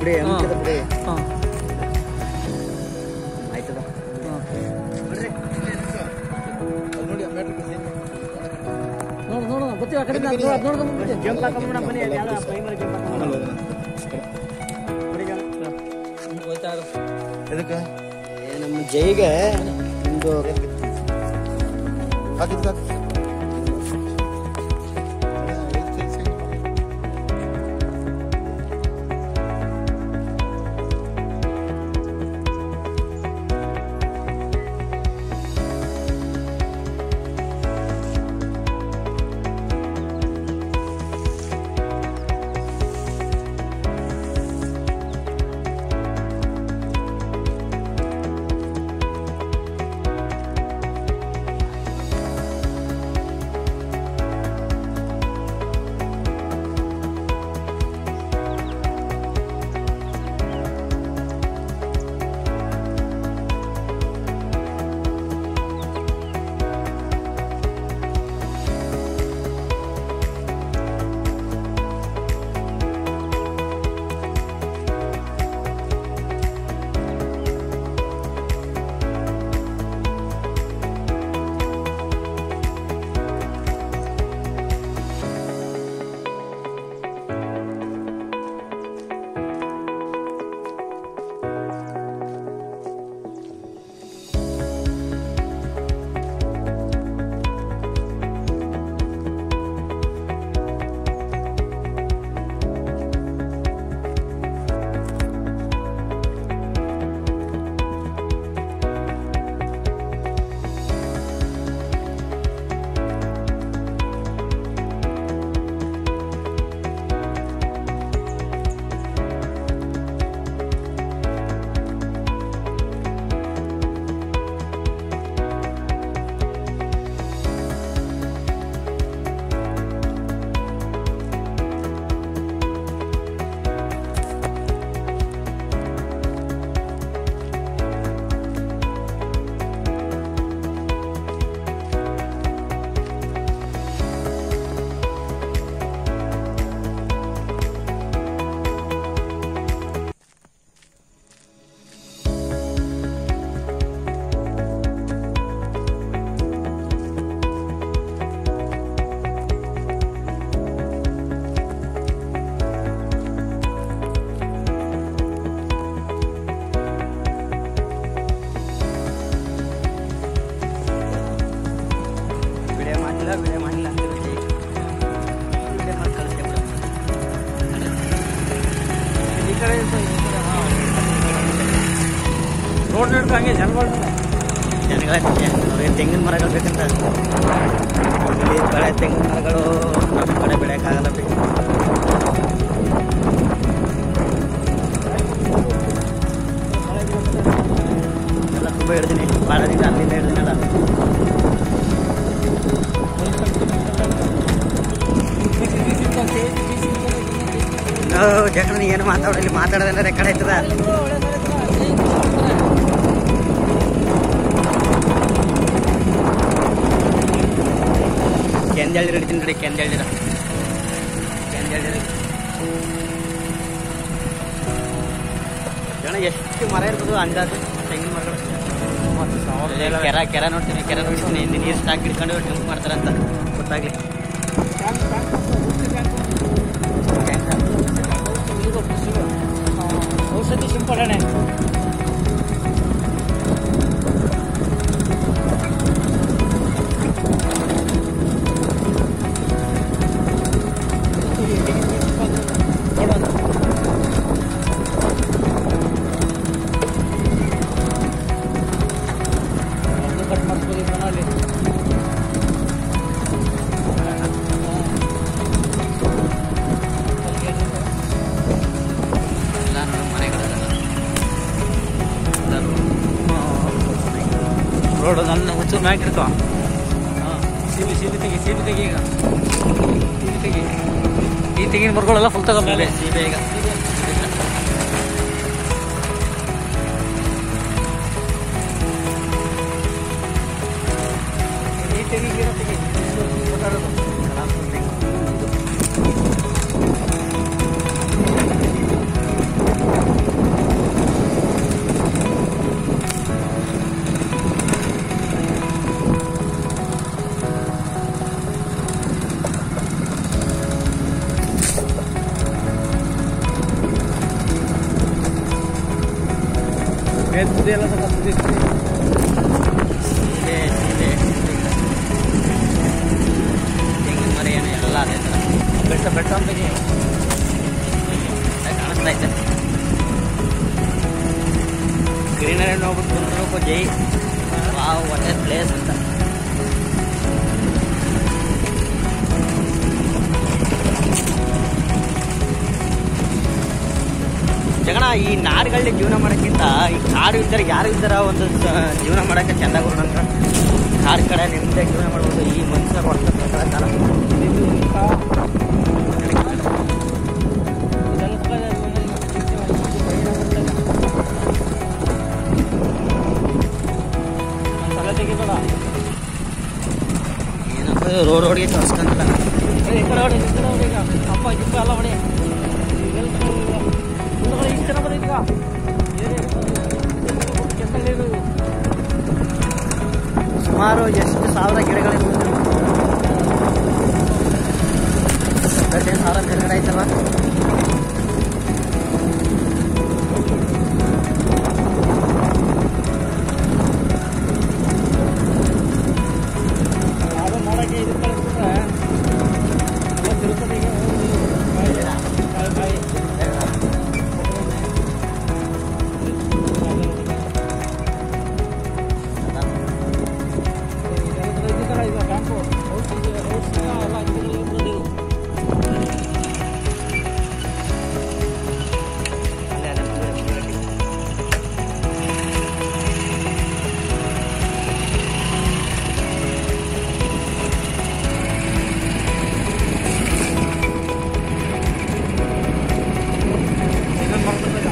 ಬಿಡಿ ಅಂಕಿತ ಬಿಡಿ ಹಾಂ ಆಯ್ತದ ಹಾಂ ನೋಡ್ರಿ ನೋಡಿ ನೋಡು ನೋಡು ಗೊತ್ತಿಲ್ಲ ಆ ಕಡೆ ನೋಡ್ಕೊಂಡು ಬರ್ತೀನಿ ಜಂಪ್ ಹಾಕೊಂಡ್ಬಿಡ ಬನ್ನಿ ಅಲ್ಲಿ ಯಾವ್ದೋ ಪ್ರೈಮರಿ ಜಂಪ್ ಹಾಕೊಂಡ್ಬಿಡ ಹೋಯ್ತಾ ಇರು. ಎದಕ್ಕೆ ಏ ನಮ್ಮ ಜೈಗೆ ಒಂದು ಹಾಕಿದ್ ವಿಡಿಯೋ ಮಾಡಿಲ್ಲ ವಿಡಿಯೋ ಮಾಡಿಲ್ಲ ಅಂತಿರೋ ಜೈ ವಿಡಿಯೋ ಮಾಡಿ ಕಳಿಸ್ತೇವೆ ಈ ಕಡೆ ಇತ್ತು, ಈ ಕಡೆ, ಹಾಂ. ರೋಡ್ ನಡ್ಕ ಹಂಗೆ ಜನಗಳು ಜನಗಳ ಅವ್ರಿಗೆ ತೆಂಗಿನ ಮರಗಳು ಬೇಕಂತ ಇಲ್ಲಿ ಬೆಳೆ ತೆಂಗಿನ ಮರಗಳು ನಮ್ಮ ಕಡೆ ಬೆಳೆಯೋಕ್ಕಾಗಲ್ಲ ಬಿ ಎಲ್ಲ ತುಂಬ ಹಿಡ್ದೀನಿ ಭಾಳ ದಿನ ಅಲ್ಲಿಂದ ಹಿಡ್ದಿನಲ್ಲ ಜಗಳ ಏನು ಮಾತಾಡಲಿ ಮಾತಾಡೋದಂದ್ರೆ ರೆಕಾರ್ಡ್ ಆಯ್ತದ ಕೆಂದಳ್ಳಿ ಹಿಡಿತೀನಿ ನೋಡಿ ಕೆಂದಳ್ಳಿರ ಕೆಂದಳ್ಳಿರ ಜನ ಎಷ್ಟು ಮರ ಇರ್ಬೋದು ಅಂದಾಜು ತೆಂಗಿನ ಮರಗಳು ಕೆರ ಕೆರ ನೋಡ್ತೀನಿ ಕೆರ ನೋಡ್ತೀನಿ ಇಲ್ಲಿ ನೀರು ಸ್ಟಾಕ್ ಹಿಡ್ಕೊಂಡು ಡ್ರಿಂಕ್ ಮಾಡ್ತಾರಂತ ಗೊತ್ತಾಗ್ಲಿ ಔಷಧಿ ಸಿಂಪಡಣೆ ಕಟ್ ಮಾಡಿಸ್ಬೋದು ಮನೇಲಿ ಎಲ್ಲ ನೋಡಿ ಮನೆಗಳೆಲ್ಲ ರೋಡ್ ನನ್ನ ಹುಚ್ಚು ಮ್ಯಾಕ್ ಇಡ್ಕೊ ಹಾಂ ಸೀಲಿ ಸೀಲಿ ತೆಗಿ ಸೀಲಿ ತೆಗಿ ಈಗ ಸೀಲಿ ತೆಗಿ ಈ ತೆಗಿನ ಮರಗಳೆಲ್ಲ ಫುಲ್ ತಗೋ ಮೇಲೆ ಸೀಬೆ ಈಗ ಈ ತೆಗಿ ಗಿಡ ತೆಗಿ ಮಾತಾಡೋದು ಕಲಾಪುರ ತೆಂಗು. ಅದೇ ಥರ ಬೆಟ್ಟ ಬೆಟ್ಟ ಅಂತ ತೆಗಿ. ಕಾಣಿಸ್ತಾ ಐತೆ ಗ್ರೀನರಿ ನೋಡ್ಬಿಟ್ಟು ಕುಂತ್ಬೇಕು ಜೈ ವಾವ್ ಒಳ್ಳೆ ಪ್ಲೇಸ್ ಅಂತ ಜಗಣ ಈ ನಾಡುಗಳಲ್ಲಿ ಜೀವನ ಮಾಡೋಕ್ಕಿಂತ ಈ ಕಾಡು ಇದ್ದರೆ ಯಾರು ಇದ್ದಾರ ಒಂದು ಸ- ಜೀವನ ಮಾಡೋಕ್ಕೆ ಚೆಂದ ನಂತರ ಕಾಡು ಕಡೆ ನಿಮ್ಮದೇ ಜೀವನ ಮಾಡ್ಬೋದು ಈ ಮನುಷ್ಯರು ಹೊಡ್ತಾರೆ ಕಾಲ ಇದು ಇಂಥ ಇದೆಲ್ಲ ಕೂಡ ಒಂದ್ ತಲೆ ತೆಗಿಬೇಡ ಏನಪ್ಪ ರೋಡ್ ರೋಡ್ಗೆ ತೋರಿಸ್ಕೊಂತಲ್ಲ ಏ, ಈ ಕಡೆ ಹೊಡಿ ಈ ಕಡೆ ಹೊಡಿ ಈಗ ಅಪ್ಪ ಗಿಪ್ಪ ಎಲ್ಲ ಹೊಡಿ ಇದೆಲ್ಲ ಮುಂದ್ಗಡೆ ಈ ಕಡೆ ಬರೀ ಈಗ ಕೆಮ್ಮಲ್ಲಿರು ಸುಮಾರು ಎಷ್ಟು ಸಾವಿರ ಗಿಡಗಳಿವೆ ಹದಿನೈದು ಸಾವಿರ ಕೆಳಗಡೆ ಆಯ್ತಲ್ವಾ ಯಾವ್ದೋ ನೋಡಕ್ಕೆ ಇದು ಕಳಿಸ್ಬಿಟ್ರೆ ಎಲ್ಲ ತಿರುಪತಿಗೆ ಹೋಗಿ ಕಾಯಿ ಕಾಯಿ ಇದು ಕಡೆ ಇದು ಬ್ಯಾಂಕು ಔಷಧಿ ಔಷಧಿ ಎಲ್ಲ ಇದರಲ್ಲಿ ಬಂದಿರು ಅಲ್ಲೇ ಅಲ್ಲೇ ಮುಂದೆ ಮುಂದೆ ಗಟ್ಟಿ. ಇದನ್ನ ಮಾಡ್ಬಿಡ್ಬೇಕ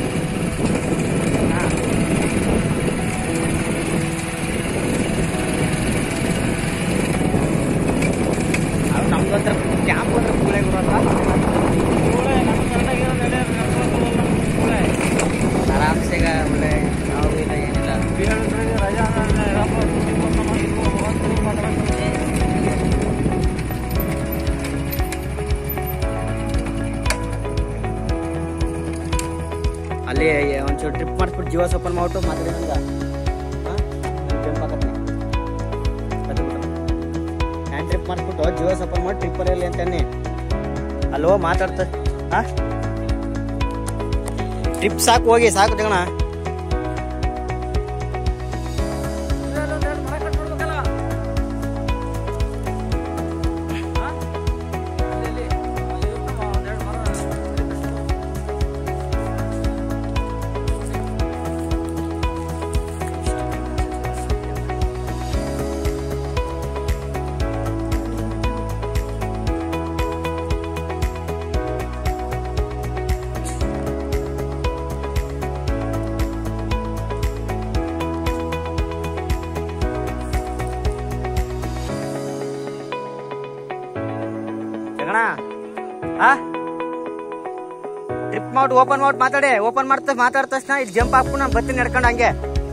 ಅದು ನಮ್ದು ಹತ್ರ ಕ್ಯಾಂಪ್ ಹತ್ರ ಕೂಳೆ ಬರೋಲ್ಲ ಕೂಳೆ ನಮ್ಮ ಕರ್ನಾಟಕ ನೆಲೆ ನಡ್ಕೊಳ್ತಾವಲ್ಲ ಕೂಳೆ ಆರಾಮ್ಸೆ ಈಗ ಒಳ್ಳೆ ಯಾವುದು ಇಲ್ಲ ಏನಿಲ್ಲ ಹೇಳಿದ್ರೆ ರಜಾ ಇರಪ್ಪ ಸುದ್ದಿ ಬಂದು ಮಾಡಿದ್ರು ಹೋಗ್ತೀವಿ ಮಾತಾಡ್ತೀವಿ ಅಲ್ಲಿ ಒಂಚೂರು ಟ್ರಿಪ್ ಮಾಡಿಸ್ಬಿಟ್ಟು ಜೀವ ಓಪನ್ ಮಾಡ್ಬಿಟ್ಟು ಮಾತಾಡಿ ನಂಗೆ ಜಂಪ್ ಆಗತ್ತೆ ಹ್ಯಾಂಡ್ ಟ್ರಿಪ್ ಮಾಡಿಸ್ಬಿಟ್ಟು ಜೀವ ಓಪನ್ ಮಾಡಿ ಟ್ರಿಪ್ ಬರೆಯಲಿ ಅಂತಾನೆ ಅಲ್ಲೋ ಮಾತಾಡ್ತ ಹಾ ಟ್ರಿಪ್ ಸಾಕು ಹೋಗಿ ಸಾಕು ಜಗಣ ಇಲ್ಲೊಂದೆರಡು ಮರ ಕಟ್ಬಿಡ್ಬೇಕಲ್ಲ ಹಾ? ಅಲ್ಲಿ, ಅಲ್ಲಿ. ಅಲ್ಲಿ ಇರುತ್ತಮ್ಮ ಒಂದೆರಡು ಮರ ಅಲ್ಲಿ ಕಟ್ಬಿಡು. ಜಗಣ ಹಾ ಟ್ರಿಪ್ ಮಾಡ್ಬಿಟ್ಟು ಓಪನ್ ಮಾಡ್ಬಿಟ್ಟು ಮಾತಾಡಿ ಓಪನ್ ಮಾಡ್ತಾ ಮಾತಾಡ್ದ ತಕ್ಷಣ ಇದು ಜಂಪ್ ಹಾಕ್ಬಿಟ್ಟು ನಾನು ಬರ್ತೀನಿ ನಡ್ಕೊಂಡು ಹಂಗೆ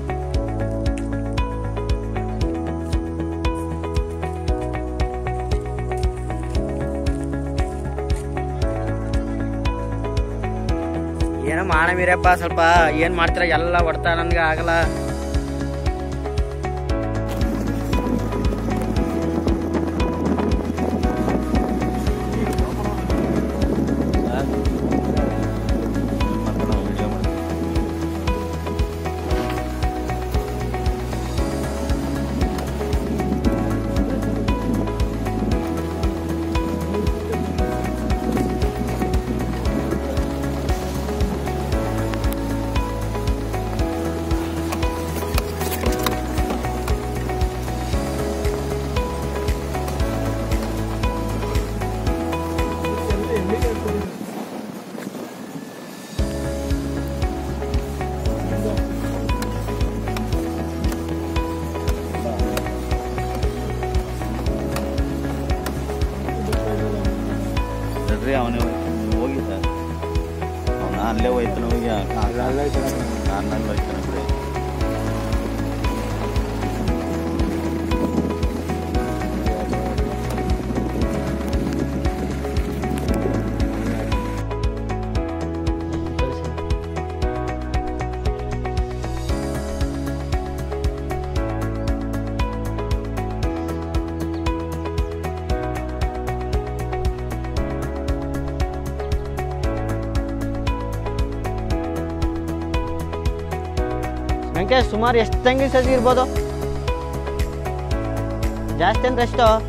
ಏನೋ ಮಾಡಮೀರಪ್ಪ ಸ್ವಲ್ಪ ಏನ್ ಮಾಡ್ತೀರ ಎಲ್ಲ ಹೊಡ್ತಾ ನನ್ಗೆ ಆಗಲ್ಲ ಸರಿ ಅವನು ಹೋಗಿದ್ದ ಅವನ ಅಲ್ಲೇ ಹೋಯ್ತಾನ ಹೋಗಿ ಕಾರ್ನಲ್ಲಿ ಹೋಯ್ತಾನ ಬಿಡಿ ಇದಕ್ಕೆ ಸುಮಾರು ಎಷ್ಟು ತೆಂಗಿನ ಸಸಿ ಇರ್ಬೋದು ಜಾಸ್ತಿ ಅಂದ್ರೆ ಎಷ್ಟು